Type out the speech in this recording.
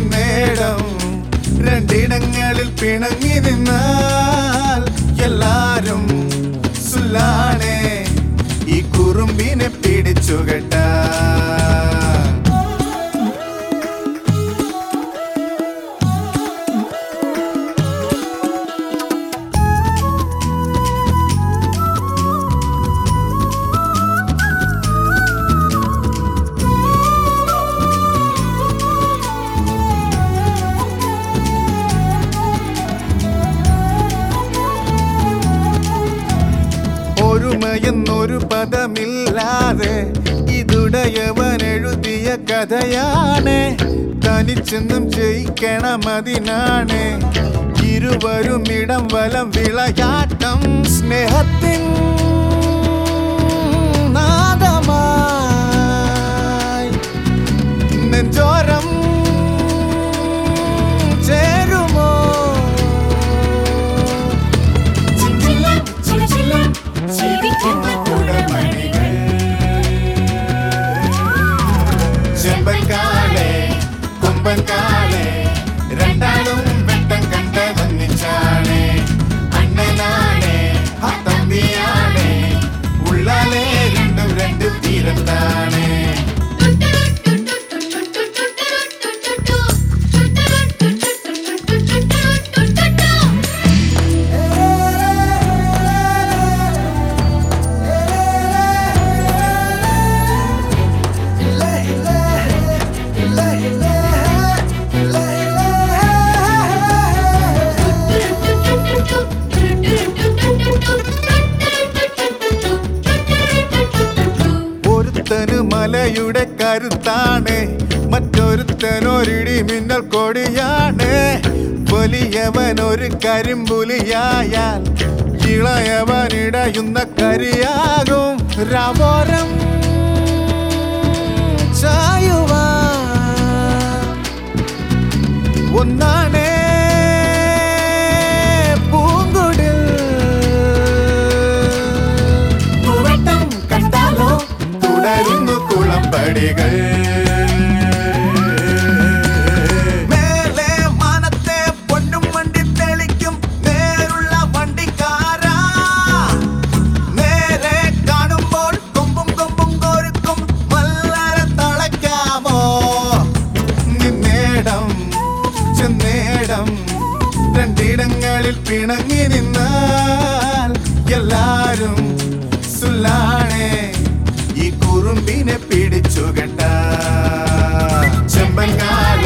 ചെന്നേടം രണ്ടിടങ്ങളിൽ പിണങ്ങി നിന്നാൽ എല്ലാരും സുല്ലാണേ ഈ കുറുമ്പിനെ പിടിച്ചു കെട്ടാ ഒരുമയെന്നൊരു പദമില്ലാതെ ഇതുടയവൻ എഴുതിയ കഥയാണ് തനിച്ചെന്നും ജയിക്കണം അതിനാണ് ഇരുവരും ഇടം വലം വിളയാട്ടം സ്നേഹത്തിൻ നാദമായി നെഞ്ചോരം ചേരുമോ ചിഞ്ചില്ലം ചിലചില്ലം ജീവിക്കുന്ന കുടമണികൾ ചെമ്പൻകാളെ കൊമ്പൻകാളെ രണ്ടാളും വെട്ടം കണ്ടതൊന്നിച്ചാണ് അണ്ണനാണ് ആ തമ്പിയാണ് ഉള്ളാലെ രണ്ടും രണ്ട് തീരത്താണ് ഒരുത്തന് മലയുടെ കരുത്താണ് മറ്റൊരുത്തനൊരിടി മിന്നൽ കൊടിയാണ് വലിയവൻ ഒരു കരിമ്പുലിയായാൽ ഇളയവൻ ഇടയുന്ന കരിയാകും രവോരം ചായുവാൻ ഒന്നാണേ പൂങ്കുടിൽ പൂവട്ടം കണ്ടാലോ തുടരുന്നു കുളമ്പടികൾ മേലെ മാനത്തെ പൊന്നും വണ്ടി തെളിക്കും നേരുള്ള വണ്ടിക്കാരാ നേരെ കാണുമ്പോൾ കൊമ്പും കൊമ്പും കോരുക്കും വല്ലര തളയ്ക്കാമോ നിന്നേടം ചെന്നേടം രണ്ടിടങ്ങളിൽ പിണങ്ങി നിന്നാൽ എല്ലാരും സുല്ലാണേ ഈ കുറുമ്പിനെ പിടിച്ചു കെട്ട ചെമ്പൻകാല